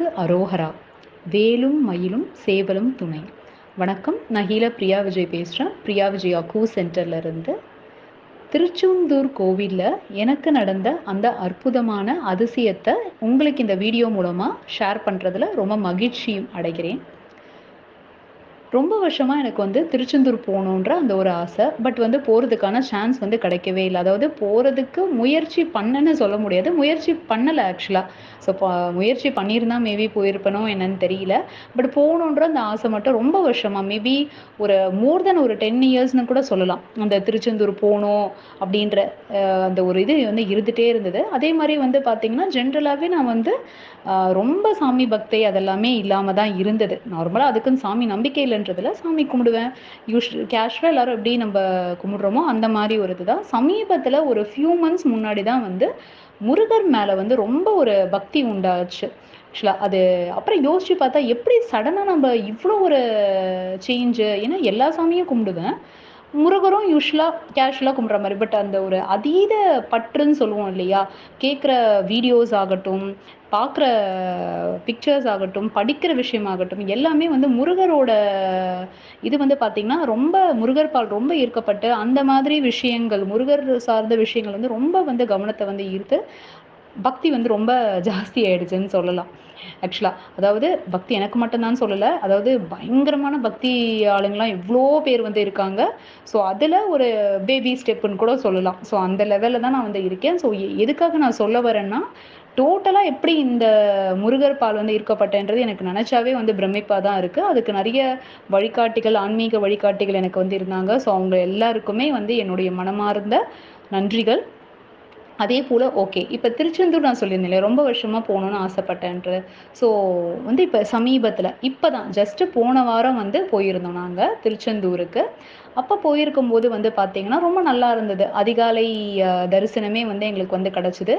முருகனுக்கு அரோகரா வேலும் மயிலும் சேவலும் துணை வணக்கம் நான் ஹீலா பிரியா விஜய் பேசுகிறேன் பிரியா விஜய் அக்கூ சென்டர்ல இருந்து திருச்செந்தூர் கோவிலில் எனக்கு நடந்த அந்த அற்புதமான அதிசயத்தை உங்களுக்கு இந்த வீடியோ மூலமாக ஷேர் பண்ணுறதுல ரொம்ப மகிழ்ச்சி அடைகிறேன் ரொம்ப வருஷமாக எனக்கு வந்து திருச்செந்தூர் போகணுன்ற அந்த ஒரு ஆசை பட் வந்து போகிறதுக்கான சான்ஸ் வந்து கிடைக்கவே இல்லை அதாவது போகிறதுக்கு முயற்சி பண்ணேன்னு சொல்ல முடியாது முயற்சி பண்ணலை ஆக்சுவலாக ஸோ முயற்சி பண்ணியிருந்தா மேபி போயிருப்பனோ என்னன்னு தெரியல பட் போகணுன்ற அந்த ஆசை மட்டும் ரொம்ப வருஷமாக மேபி ஒரு மோர் தென் ஒரு டென் இயர்ஸ்னு கூட சொல்லலாம் அந்த திருச்செந்தூர் போகணும் அப்படின்ற அஹ், அந்த ஒரு இது வந்து இருந்துகிட்டே இருந்தது அதே மாதிரி வந்து பார்த்திங்கன்னா ஜென்ரலாகவே நான் வந்து ஆஹ் ரொம்ப சாமி பக்தி அதெல்லாமே இல்லாமல் தான் இருந்தது நார்மலாக அதுக்குன்னு சாமி நம்பிக்கை இல்லைன்றதுல சாமி கும்பிடுவேன் யூஸ் கேஷுவலாக எல்லாரும் எப்படி நம்ம கும்பிடுறோமோ அந்த மாதிரி ஒரு இதுதான் சமீபத்தில் ஒரு ஃபியூ மந்த்ஸ் முன்னாடி தான் வந்து முருகர் மேலே வந்து ரொம்ப ஒரு பக்தி உண்டாச்சு ஆக்சுவலாக அது அப்புறம் யோசிச்சு பார்த்தா எப்படி சடனாக நம்ம இவ்வளோ ஒரு சேஞ்சு ஏன்னா எல்லா சாமியும் கும்பிடுவேன் முருகரும் யூஸ்வலாக கேஷுவலாக கும்பிட்ற மாதிரி பட் அந்த ஒரு அதீத பற்றுன்னு சொல்லுவோம் இல்லையா கேட்குற வீடியோஸ் ஆகட்டும் பார்க்குற பிக்சர்ஸ் ஆகட்டும் படிக்கிற விஷயமாகட்டும் எல்லாமே வந்து முருகரோட இது வந்து பார்த்திங்கன்னா ரொம்ப முருகர் பால் ரொம்ப ஈர்க்கப்பட்டு அந்த மாதிரி விஷயங்கள் முருகர் சார்ந்த விஷயங்கள் வந்து ரொம்ப வந்து கவனத்தை வந்து ஈர்த்து பக்தி வந்து ரொம்ப ஜாஸ்தி ஆயிடுச்சுன்னு சொல்லலாம் ஆக்சுவலாக அதாவது பக்தி எனக்கு மட்டும்தான் சொல்லலை அதாவது பயங்கரமான பக்தி ஆளுங்களாம் எவ்வளோ பேர் வந்து இருக்காங்க ஸோ அதில் ஒரு பேபி ஸ்டெப்புன்னு கூட சொல்லலாம் ஸோ அந்த லெவலில் தான் நான் வந்து இருக்கேன் ஸோ எதுக்காக நான் சொல்ல வரேன்னா டோட்டலாக எப்படி இந்த முருகர் பால் வந்து ஈர்க்கப்பட்டன்றது எனக்கு நினச்சாவே வந்து பிரமிப்பாக தான் இருக்குது அதுக்கு நிறைய வழிகாட்டிகள் ஆன்மீக வழிகாட்டிகள் எனக்கு வந்து இருந்தாங்க ஸோ அவங்க எல்லாருக்குமே வந்து என்னுடைய மனமார்ந்த நன்றிகள் அதே போல் ஓகே இப்போ திருச்செந்தூர் நான் சொல்லியிருந்தேன் ரொம்ப வருஷமாக போகணுன்னு ஆசைப்பட்டேன்ட்டு ஸோ வந்து இப்போ சமீபத்தில் இப்போ தான் ஜஸ்ட்டு போன வாரம் வந்து போயிருந்தோம் நாங்கள் திருச்செந்தூருக்கு அப்போ போயிருக்கும்போது வந்து பார்த்தீங்கன்னா ரொம்ப நல்லா இருந்தது அதிகாலை அஹ், தரிசனமே வந்து எங்களுக்கு வந்து கிடச்சிது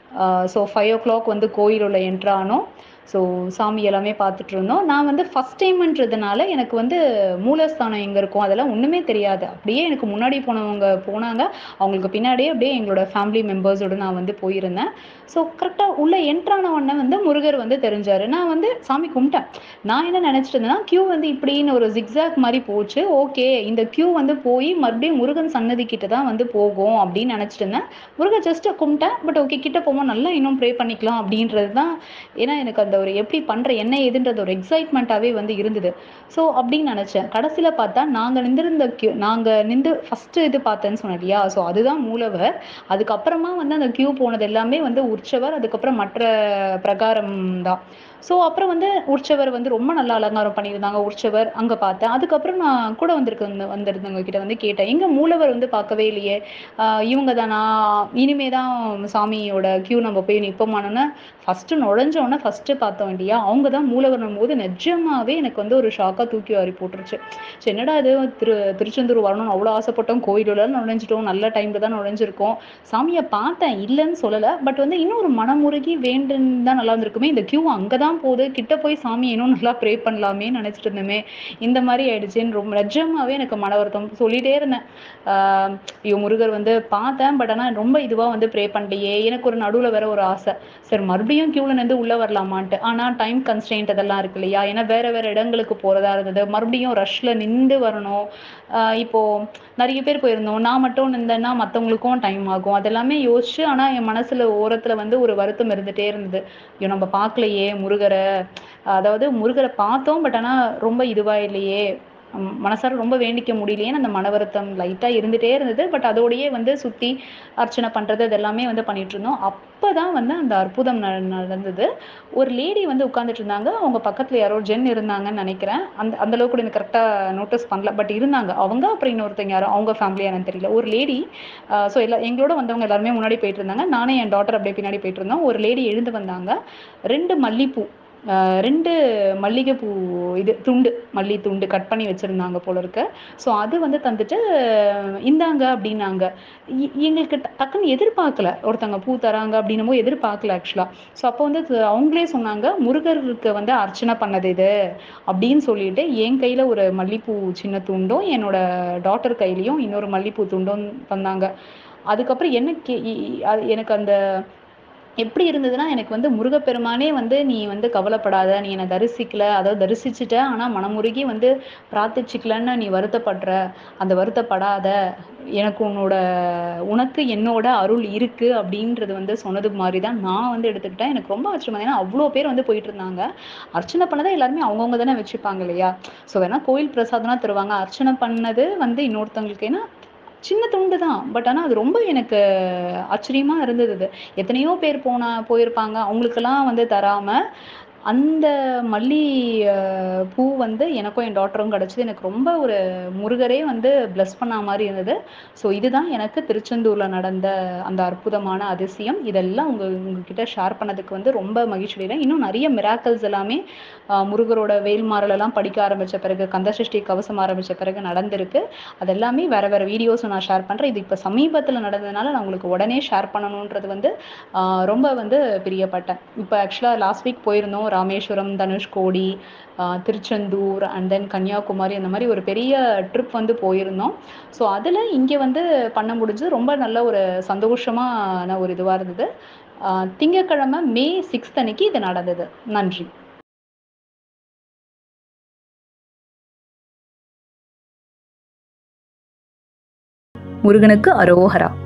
ஸோ ஃபைவ் ஓ கிளாக் வந்து கோயில் உள்ள என்ட்ரானோம் ஸோ சாமி எல்லாமே பார்த்துட்டு இருந்தோம் நான் வந்து ஃபஸ்ட் டைம்ன்றதுனால எனக்கு வந்து மூலஸ்தானம் எங்கே இருக்கும் அதெல்லாம் ஒன்றுமே தெரியாது அப்படியே எனக்கு முன்னாடி போனவங்க போனாங்க அவங்களுக்கு பின்னாடியே அப்படியே எங்களோட ஃபேமிலி மெம்பர்ஸோடு நான் வந்து போயிருந்தேன் ஸோ கரெக்டாக உள்ள என்ட்ரான உடனே வந்து முருகர் வந்து தெரிஞ்சார் நான் வந்து சாமி கும்பிட்டேன் நான் என்ன நினச்சிட்டு இருந்தேன்னா கியூ வந்து இப்படின்னு ஒரு ஜிக்ஸாக் மாதிரி போச்சு ஓகே இந்த கியூ வந்து போய் மறுபடியும் முருகன் சன்னதி கிட்ட தான் வந்து போகும் அப்படின்னு நினச்சிட்டு இருந்தேன் முருகன் ஜஸ்ட் கும்பிட்டேன் பட் ஓகே கிட்ட போவோம் நல்லா இன்னும் ப்ரே பண்ணிக்கலாம் அப்படின்றது தான் ஏன்னா எனக்கு அந்த ஒரு எப்படி பண்ணுற என்ன ஏதுன்றது ஒரு எக்ஸைட்மெண்ட்டாகவே வந்து இருந்தது ஸோ அப்படின்னு நினச்சேன் கடைசியில் பார்த்தா நாங்கள் நின்றிருந்த கியூ நாங்கள் நின்று ஃபஸ்ட்டு இது பார்த்தேன்னு சொன்னேன் இல்லையா ஸோ அதுதான் மூலவர் அதுக்கப்புறமா வந்து அந்த கியூ போனது எல்லாமே வந்து உற்சவர் அதுக்கப்புறம் மற்ற பிரகாரம் தான் ஸோ அப்புறம் வந்து உற்சவர் வந்து ரொம்ப நல்லா அலங்காரம் பண்ணியிருந்தாங்க உற்சவர் அங்கே பார்த்தேன் அதுக்கப்புறம் நான் கூட வந்திருக்க வந்திருந்தவங்க கிட்ட வந்து கேட்டேன் எங்க மூலவர் வந்து பார்க்கவே இல்லையே ஆஹ் இவங்க தானா இனிமே தான் சாமியோட கியூ நம்ம போய் நிற்போமானோன்னு ஃபஸ்ட்டு நுழைஞ்சோன்னே ஃபஸ்ட்டு பார்த்தோம் இல்லையா அவங்க தான் மூலவர்னும் போது நிஜமாவே எனக்கு வந்து ஒரு ஷாக்காக தூக்கி வாரி போட்டுருச்சு சரி என்னடா இது திரு திருச்செந்தூர் வரணும்னு அவ்வளோ ஆசைப்பட்டோம் கோயிலுள்ள நுழைஞ்சிட்டோம் நல்ல டைமில் தான் நுழைஞ்சிருக்கோம் சாமியை பார்த்தேன் இல்லைன்னு சொல்லலை பட் வந்து இன்னும் ஒரு மனமுருகி வேண்டுன்னு தான் நல்லா இருந்திருக்குமே இந்த கியூ அங்கே தான் போகுது கிட்ட போய் சாமி இன்னும் நல்லா ப்ரே பண்ணலாமே நினச்சிட்டு இருந்தோமே இந்த மாதிரி ஆயிடுச்சுன்னு ரொம்ப நிஜமாவே எனக்கு மன வருத்தம் சொல்லிட்டே இருந்தேன் ஆஹ் ஐயோ முருகர் வந்து பார்த்தேன் பட் ஆனால் ரொம்ப இதுவாக வந்து ப்ரே பண்ணலையே எனக்கு ஒரு நடுவில் வேற ஒரு ஆசை சரி மறுபடியும் கியூவில் நின்று உள்ளே வரலாமான்ட்டு ஆனால் டைம் கன்ஸ்டெயின்ட் அதெல்லாம் இருக்கு இல்லையா ஏன்னா வேற வேற இடங்களுக்கு போகிறதா இருந்தது மறுபடியும் ரஷ்ல நின்று வரணும் ஆஹ் இப்போ நிறைய பேர் போயிருந்தோம் நான் மட்டும் நின்றேன்னா மற்றவங்களுக்கும் டைம் ஆகும் அதெல்லாமே யோசிச்சு ஆனால் என் மனசுல ஓரத்தில் வந்து ஒரு வருத்தம் இருந்துட்டே இருந்தது ஐயோ நம்ம பார்க்கலையே முருகரை அதாவது முருகரை பார்த்தோம் பட் ஆனால் ரொம்ப இதுவா இல்லையே ம், மனசார ரொம்ப வேண்டிக்க முடியலையேன்னு அந்த மன வருத்தம் லைட்டாக இருந்துகிட்டே இருந்தது பட் அதோடயே வந்து சுற்றி அர்ச்சனை பண்ணுறது இதெல்லாமே வந்து பண்ணிட்டு இருந்தோம் அப்போ தான் வந்து அந்த அற்புதம் ந நடந்தது ஒரு லேடி வந்து உட்காந்துட்டு இருந்தாங்க அவங்க பக்கத்தில் யாரோ ஜென் இருந்தாங்கன்னு நினைக்கிறேன் அந்த அந்த அளவுக்கு கூட எனக்கு கரெக்டாக நோட்டீஸ் பண்ணல பட் இருந்தாங்க அவங்க அப்புறம் இன்னொருத்தங்க யாரோ அவங்க ஃபேமிலியானு தெரியல ஒரு லேடி ஸோ எல்லா எங்களோட வந்தவங்க எல்லாருமே முன்னாடி போயிட்டு இருந்தாங்க நானே என் டாட்டர் அப்படியே பின்னாடி போயிட்டு இருந்தோம் ஒரு லேடி எழுந்து வந்தாங்க ரெண்டு மல்லிப்பூ ஆஹ் ரெண்டு மல்லிகைப்பூ இது துண்டு மல்லி துண்டு கட் பண்ணி வச்சுருந்தாங்க போல இருக்கு ஸோ அது வந்து தந்துட்டு ஆஹ் இந்தாங்க அப்படின்னாங்க எ- எங்களுக்கு ட- டக்குன்னு எதிர்பார்க்கல ஒருத்தவங்க பூ தராங்க அப்படின்னமோ எதிர்பார்க்கல ஆக்சுவலாக ஸோ அப்போ வந்து து- அவங்களே சொன்னாங்க முருகருக்கு வந்து அர்ச்சனை பண்ணது இது அப்படின்னு சொல்லிட்டு என் கையில் ஒரு மல்லிப்பூ சின்ன துண்டும் என்னோட டாட்டர் கையிலையும் இன்னொரு மல்லிப்பூ துண்டும் தந்தாங்க அதுக்கப்புறம் எனக்கு இ- இ- அது எனக்கு அந்த எப்படி இருந்ததுன்னா எனக்கு வந்து முருகப்பெருமானே வந்து நீ வந்து கவலைப்படாத நீ என்னை தரிசிக்கல அதாவது தரிசிச்சுட்ட ஆனால் மனமுருகி வந்து பிரார்த்திச்சிக்கலன்னு நீ வருத்தப்படுற அந்த வருத்தப்படாத எனக்கு உன்னோட உனக்கு என்னோட அருள் இருக்கு அப்படின்றது வந்து சொன்னது மாதிரி தான் நான் வந்து எடுத்துக்கிட்டேன் எனக்கு ரொம்ப ஆச்சரியமா ஏன்னா அவ்வளோ பேர் வந்து போயிட்டு இருந்தாங்க அர்ச்சனை பண்ணதை எல்லாருமே அவங்கவுங்க தானே வச்சுப்பாங்க இல்லையா ஸோ வேணா கோயில் பிரசாதம்னா தருவாங்க அர்ச்சனை பண்ணது வந்து இன்னொருத்தவங்களுக்கு ஏன்னா சின்ன துண்டு தான் பட் ஆனால் அது ரொம்ப எனக்கு ஆச்சரியமா இருந்தது அது எத்தனையோ பேர் போனா போயிருப்பாங்க அவங்களுக்கெல்லாம் வந்து தராம அந்த மல்லி அஹ், பூ வந்து எனக்கும் என் டாட்டரும் கிடச்சிது எனக்கு ரொம்ப ஒரு முருகரே வந்து ப்ளஸ் பண்ண மாதிரி இருந்தது ஸோ இதுதான் எனக்கு திருச்செந்தூரில் நடந்த அந்த அற்புதமான அதிசயம் இதெல்லாம் உங்க உங்ககிட்ட ஷேர் பண்ணதுக்கு வந்து ரொம்ப மகிழ்ச்சி அடைகிறேன் இன்னும் நிறைய மிராக்கல்ஸ் எல்லாமே அஹ், முருகரோட வேல்மாறல் எல்லாம் படிக்க ஆரம்பிச்ச பிறகு கந்தசஷ்டி கவசம் ஆரம்பிச்ச பிறகு நடந்திருக்கு அது எல்லாமே வேற வேற வீடியோஸும் நான் ஷேர் பண்ணுறேன் இது இப்போ சமீபத்தில் நடந்ததுனால நான் உங்களுக்கு உடனே ஷேர் பண்ணணுன்றது வந்து ஆஹ் ரொம்ப வந்து பிரியப்பட்டேன் இப்போ ஆக்சுவலாக லாஸ்ட் வீக் போயிருந்தோம் Rameswaram Dhanushkodi ah Tiruchendur and then Kanyakumari அந்த மாதிரி ஒரு பெரிய ட்ரிப் வந்து போயிருந்தோம் ஸோ அதில் இங்கே வந்து பண்ண முடிஞ்சது ரொம்ப நல்ல ஒரு சந்தோஷமான ஒரு இதுவாக இருந்தது ஆஹ் திங்கட்கிழமை மே சிக்ஸ்த் அன்னைக்கு இது நடந்தது நன்றி முருகனுக்கு அரோஹரா